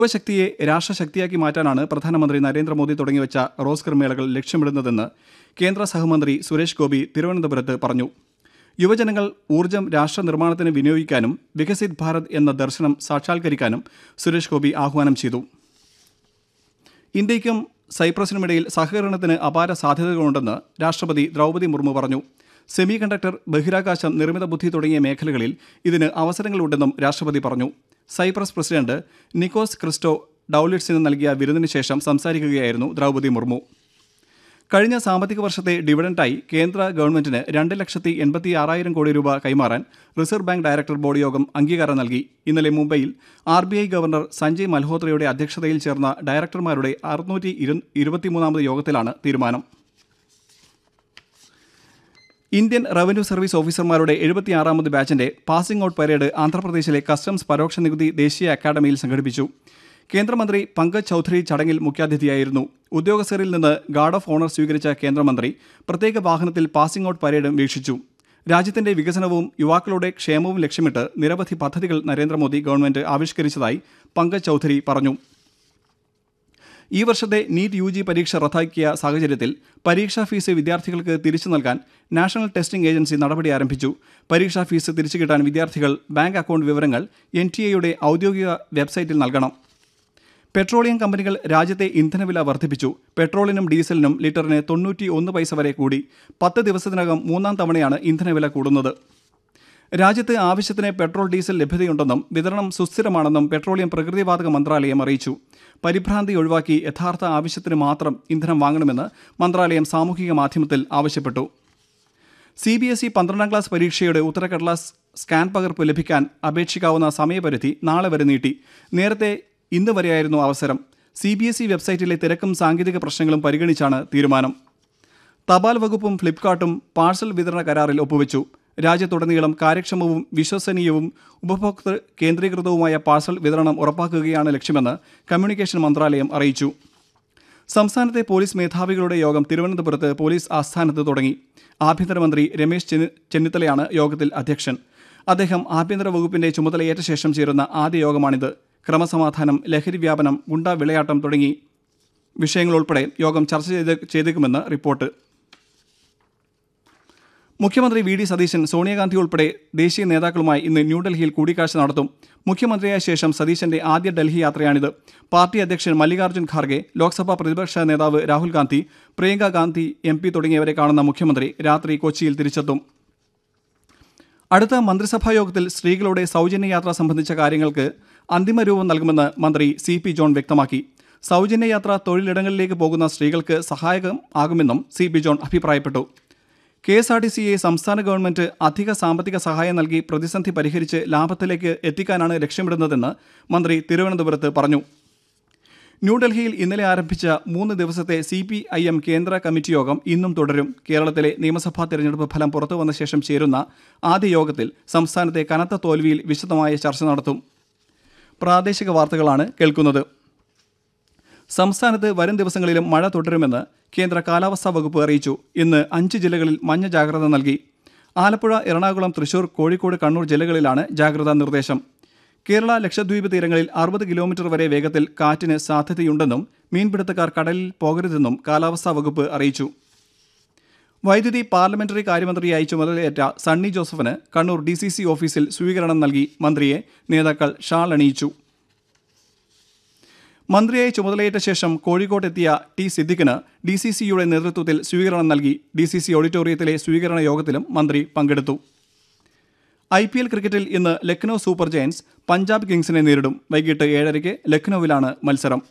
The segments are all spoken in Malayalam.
യുവശക്തിയെ രാഷ്ട്രശക്തിയാക്കി മാറ്റാനാണ് പ്രധാനമന്ത്രി നരേന്ദ്രമോദി തുടങ്ങിവെച്ച റോസ്കർ മേളകൾ ലക്ഷ്യമിടുന്നതെന്ന് കേന്ദ്ര സഹമന്ത്രി സുരേഷ് ഗോപി തിരുവനന്തപുരത്ത് പറഞ്ഞു യുവജനങ്ങൾ ഊർജ്ജം രാഷ്ട്ര നിർമ്മാണത്തിന് വിനിയോഗിക്കാനും വികസിത് ഭാരത് എന്ന ദർശനം സാക്ഷാത്കരിക്കാനും സുരേഷ് ഗോപി ആഹ്വാനം ചെയ്തു ഇന്ത്യയ്ക്കും സൈപ്രസിനുമിടയിൽ സഹകരണത്തിന് അപാര സാധ്യതകളുണ്ടെന്ന് രാഷ്ട്രപതി ദ്രൗപദി മുർമു പറഞ്ഞു സെമി കണ്ടക്ടർ ബഹിരാകാശം നിർമ്മിത ബുദ്ധി തുടങ്ങിയ മേഖലകളിൽ ഇതിന് അവസരങ്ങളുണ്ടെന്നും രാഷ്ട്രപതി പറഞ്ഞു സൈപ്രസ് പ്രസിഡന്റ് നിക്കോസ് ക്രിസ്റ്റോ ഡൌലിറ്റ്സിന് നൽകിയ വിരുന്നിന് ശേഷം സംസാരിക്കുകയായിരുന്നു ദ്രൗപദി മുർമു കഴിഞ്ഞ സാമ്പത്തിക വർഷത്തെ ഡിവിഡന്റായി കേന്ദ്ര ഗവൺമെന്റിന് രണ്ട് ലക്ഷത്തി എൺപത്തി ആറായിരം കോടി രൂപ കൈമാറാൻ റിസർവ് ബാങ്ക് ഡയറക്ടർ ബോർഡ് യോഗം അംഗീകാരം നൽകി ഇന്നലെ മുംബൈയിൽ R B I governor Sanjay മൽഹോത്രയുടെ അധ്യക്ഷതയിൽ ചേർന്ന ഡയറക്ടർമാരുടെ അറുന്നൂറ്റി ഇരുപത്തിമൂന്നാമത് യോഗത്തിലാണ് തീരുമാനം ഇന്ത്യൻ റവന്യൂ സർവീസ് ഓഫീസർമാരുടെ എഴുപത്തിയാറാമത് ബാച്ചിന്റെ പാസിംഗ് ഔട്ട് പരേഡ് ആന്ധ്രാപ്രദേശിലെ കസ്റ്റംസ് പരോക്ഷ നികുതി ദേശീയ അക്കാദമിയിൽ സംഘടിപ്പിച്ചു കേന്ദ്രമന്ത്രി പങ്കജ് ചൌധരി ചടങ്ങിൽ മുഖ്യാതിഥിയായിരുന്നു ഉദ്യോഗസ്ഥരിൽ നിന്ന് ഗാർഡ് ഓഫ് ഓണർ സ്വീകരിച്ച കേന്ദ്രമന്ത്രി പ്രത്യേക വാഹനത്തിൽ പാസിംഗ് ഔട്ട് പരേഡും വീക്ഷിച്ചു രാജ്യത്തിന്റെ വികസനവും യുവാക്കളുടെ ക്ഷേമവും ലക്ഷ്യമിട്ട് നിരവധി പദ്ധതികൾ നരേന്ദ്രമോദി ഗവൺമെന്റ് ആവിഷ്കരിച്ചതായി പങ്കജ് ചൌധരി പറഞ്ഞു ഈ വർഷത്തെ നീറ്റ് യു ജി പരീക്ഷ റദ്ദാക്കിയ സാഹചര്യത്തിൽ പരീക്ഷാ ഫീസ് വിദ്യാർത്ഥികൾക്ക് തിരിച്ചു നൽകാൻ നാഷണൽ ടെസ്റ്റിംഗ് ഏജൻസി നടപടി ആരംഭിച്ചു പരീക്ഷാ ഫീസ് തിരിച്ചു കിട്ടാൻ വിദ്യാർത്ഥികൾ ബാങ്ക് അക്കൗണ്ട് വിവരങ്ങൾ എൻ ടി എയുടെ ഔദ്യോഗിക വെബ്സൈറ്റിൽ നൽകണം പെട്രോളിയം കമ്പനികൾ രാജ്യത്തെ ഇന്ധനവില വർദ്ധിപ്പിച്ചു പെട്രോളിനും ഡീസലിനും ലിറ്ററിന് തൊണ്ണൂറ്റി ഒന്ന് പൈസ വരെ കൂടി പത്ത് ദിവസത്തിനകം മൂന്നാം തവണയാണ് ഇന്ധനവില കൂടുന്നത് രാജ്യത്ത് ആവശ്യത്തിന് പെട്രോൾ ഡീസൽ ലഭ്യതയുണ്ടെന്നും വിതരണം സുസ്ഥിരമാണെന്നും പെട്രോളിയം പ്രകൃതിവാതക മന്ത്രാലയം അറിയിച്ചു പരിഭ്രാന്തി ഒഴിവാക്കി യഥാർത്ഥ ആവശ്യത്തിന് മാത്രം ഇന്ധനം വാങ്ങണമെന്ന് മന്ത്രാലയം സാമൂഹിക മാധ്യമത്തിൽ ആവശ്യപ്പെട്ടു സി ബി എസ് ഇ പന്ത്രണ്ടാം ക്ലാസ് പരീക്ഷയുടെ ഉത്തരക്കടലാസ് സ്കാൻ പകർപ്പ് ലഭിക്കാൻ അപേക്ഷിക്കാവുന്ന സമയപരിധി നാളെ വരെ നീട്ടി നേരത്തെ ഇന്ന് വരെയായിരുന്നു അവസരം സി ബി എസ് ഇ വെബ്സൈറ്റിലെ തിരക്കും സാങ്കേതിക പ്രശ്നങ്ങളും പരിഗണിച്ചാണ് തീരുമാനം തപാൽ വകുപ്പും ഫ്ലിപ്കാർട്ടും പാഴ്സൽ വിതരണ കരാറിൽ ഒപ്പുവെച്ചു രാജ്യത്തുടനീളം കാര്യക്ഷമവും വിശ്വസനീയവും ഉപഭോക്തൃ കേന്ദ്രീകൃതവുമായ പാഴ്സൽ വിതരണം ഉറപ്പാക്കുകയാണ് ലക്ഷ്യമെന്ന് കമ്മ്യൂണിക്കേഷൻ മന്ത്രാലയം അറിയിച്ചു സംസ്ഥാനത്തെ പോലീസ് മേധാവികളുടെ യോഗം തിരുവനന്തപുരത്ത് പോലീസ് ആസ്ഥാനത്ത് തുടങ്ങി ആഭ്യന്തരമന്ത്രി രമേശ് ചെന്നി- ചെന്നിത്തലയാണ് യോഗത്തിൽ അധ്യക്ഷൻ അദ്ദേഹം ആഭ്യന്തര വകുപ്പിന്റെ ചുമതലയേറ്റ ശേഷം ചേരുന്ന ആദ്യ യോഗമാണിത് ക്രമസമാധാനം ലഹരി വ്യാപനം ഗുണ്ടാ വിളയാട്ടം തുടങ്ങി വിഷയങ്ങളുൾപ്പെടെ യോഗം ചർച്ച ചെയ്ത് ചെയ്തേക്കുമെന്ന് റിപ്പോർട്ട് മുഖ്യമന്ത്രി വി ഡി സതീശൻ സോണിയാഗാന്ധി ഉൾപ്പെടെ ദേശീയ നേതാക്കളുമായി ഇന്ന് ന്യൂഡൽഹിയിൽ കൂടിക്കാഴ്ച നടത്തും മുഖ്യമന്ത്രിയായ ശേഷം സതീശന്റെ ആദ്യ ഡൽഹി യാത്രയാണിത് പാർട്ടി അധ്യക്ഷൻ മല്ലികാർജ്ജുൻ ഖാർഗെ ലോക്സഭാ പ്രതിപക്ഷ നേതാവ് രാഹുൽ ഗാന്ധി പ്രിയങ്ക ഗാന്ധി എം പി തുടങ്ങിയവരെ കാണുന്ന മുഖ്യമന്ത്രി രാത്രി കൊച്ചിയിൽ തിരിച്ചെത്തും അടുത്ത മന്ത്രിസഭാ യോഗത്തിൽ സ്ത്രീകളുടെ സൗജന്യ യാത്ര സംബന്ധിച്ച കാര്യങ്ങൾക്ക് അന്തിമ രൂപം നൽകുമെന്ന് മന്ത്രി സി പി ജോൺ വ്യക്തമാക്കി സൗജന്യ യാത്ര തൊഴിലിടങ്ങളിലേക്ക് പോകുന്ന സ്ത്രീകൾക്ക് സഹായകം ആകുമെന്നും സി പി ജോൺ അഭിപ്രായപ്പെട്ടു കെ എസ് ആർ ടി സിയെ സംസ്ഥാന ഗവൺമെന്റ് അധിക സാമ്പത്തിക സഹായം നൽകി പ്രതിസന്ധി പരിഹരിച്ച് ലാഭത്തിലേക്ക് എത്തിക്കാനാണ് ലക്ഷ്യമിടുന്നതെന്ന് മന്ത്രി തിരുവനന്തപുരത്ത് പറഞ്ഞു ന്യൂഡൽഹിയിൽ ഇന്നലെ ആരംഭിച്ച മൂന്ന് ദിവസത്തെ സി പി ഐ എം കേന്ദ്ര കമ്മിറ്റി യോഗം ഇന്നും തുടരും കേരളത്തിലെ നിയമസഭാ തെരഞ്ഞെടുപ്പ് ഫലം പുറത്തു വന്ന ശേഷം ചേരുന്ന ആദ്യ യോഗത്തിൽ സംസ്ഥാനത്തെ കനത്ത തോൽവിയിൽ വിശദമായ ചർച്ച നടത്തും പ്രാദേശിക വാർത്തകളാണ് കേൾക്കുന്നത് സംസ്ഥാനത്ത് വരും ദിവസങ്ങളിലും മഴ തുടരുമെന്ന് കേന്ദ്ര കാലാവസ്ഥാ വകുപ്പ് അറിയിച്ചു ഇന്ന് അഞ്ച് ജില്ലകളിൽ മഞ്ഞ ജാഗ്രത നൽകി ആലപ്പുഴ എറണാകുളം തൃശൂർ കോഴിക്കോട് കണ്ണൂർ ജില്ലകളിലാണ് ജാഗ്രതാ നിർദ്ദേശം കേരള ലക്ഷദ്വീപ് തീരങ്ങളിൽ അറുപത് കിലോമീറ്റർ വരെ വേഗത്തിൽ കാറ്റിന് സാധ്യതയുണ്ടെന്നും മീൻപിടുത്തക്കാർ കടലിൽ പോകരുതെന്നും കാലാവസ്ഥാ വകുപ്പ് അറിയിച്ചു വൈദ്യുതി പാർലമെന്ററി കാര്യമന്ത്രിയായി ചുമതലയേറ്റ സണ്ണി ജോസഫിന് കണ്ണൂർ ഡി സി സി ഓഫീസിൽ സ്വീകരണം നൽകി മന്ത്രിയെ നേതാക്കൾ ഷാൾ അണിയിച്ചു മന്ത്രിയായി ചുമതലയേറ്റ ശേഷം കോഴിക്കോട്ടെത്തിയ ടി സിദ്ദിഖിന് ഡി സി സിയുടെ നേതൃത്വത്തിൽ സ്വീകരണം നൽകി ഡി സി സി ഓഡിറ്റോറിയത്തിലെ സ്വീകരണ യോഗത്തിലും മന്ത്രി പങ്കെടുത്തു ഐ പി എൽ ക്രിക്കറ്റിൽ ഇന്ന് ലക്നൌ സൂപ്പർ ജയൻസ് പഞ്ചാബ് കിങ്സിനെ നേരിടും വൈകിട്ട് ഏഴരയ്ക്ക് ലക്നൌവിലാണ് മത്സരം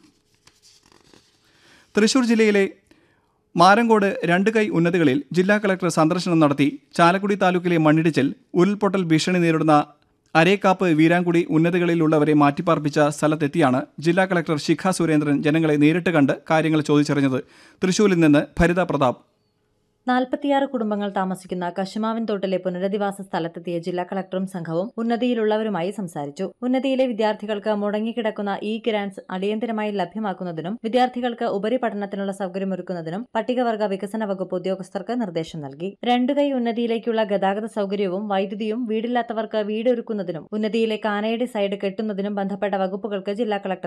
തൃശൂർ ജില്ലയിലെ മാരങ്കോട് രണ്ട് കൈ ഉന്നതികളിൽ ജില്ലാ കളക്ടർ സന്ദർശനം നടത്തി ചാലക്കുടി താലൂക്കിലെ മണ്ണിടിച്ചിൽ ഉരുൾപൊട്ടൽ ഭീഷണി നേരിടുന്ന അരേക്കാപ്പ് വീരാങ്കുടി ഉന്നതികളിലുള്ളവരെ മാറ്റിപ്പാർപ്പിച്ച സ്ഥലത്തെത്തിയാണ് ജില്ലാ കളക്ടർ ശിഖ സുരേന്ദ്രൻ ജനങ്ങളെ നേരിട്ട് കണ്ട് കാര്യങ്ങൾ ചോദിച്ചറിഞ്ഞത് തൃശൂരിൽ നിന്ന് ഭരിത പ്രതാപ് നാൽപ്പത്തിയാറ് കുടുംബങ്ങൾ താമസിക്കുന്ന കശുമാവിൻ തോട്ടിലെ പുനരധിവാസ സ്ഥലത്തെത്തിയ ജില്ലാ കളക്ടറും സംഘവും ഉന്നതിയിലുള്ളവരുമായി സംസാരിച്ചു ഉന്നതിയിലെ വിദ്യാർത്ഥികൾക്ക് മുടങ്ങിക്കിടക്കുന്ന ഇ ഗ്രാന്റ്സ് അടിയന്തരമായി ലഭ്യമാക്കുന്നതിനും വിദ്യാർത്ഥികൾക്ക് ഉപരിപഠനത്തിനുള്ള സൗകര്യമൊരുക്കുന്നതിനും പട്ടികവർഗ വികസന വകുപ്പ് ഉദ്യോഗസ്ഥർക്ക് നിർദ്ദേശം നൽകി രണ്ടുകൈ ഉന്നതിയിലേക്കുള്ള ഗതാഗത സൗകര്യവും വൈദ്യുതിയും വീടില്ലാത്തവർക്ക് വീടൊരുക്കുന്നതിനും ഉന്നതിയിലെ കാനയുടെ സൈഡ് കെട്ടുന്നതിനും ബന്ധപ്പെട്ട വകുപ്പുകൾക്ക് ജില്ലാ കളക്ടർ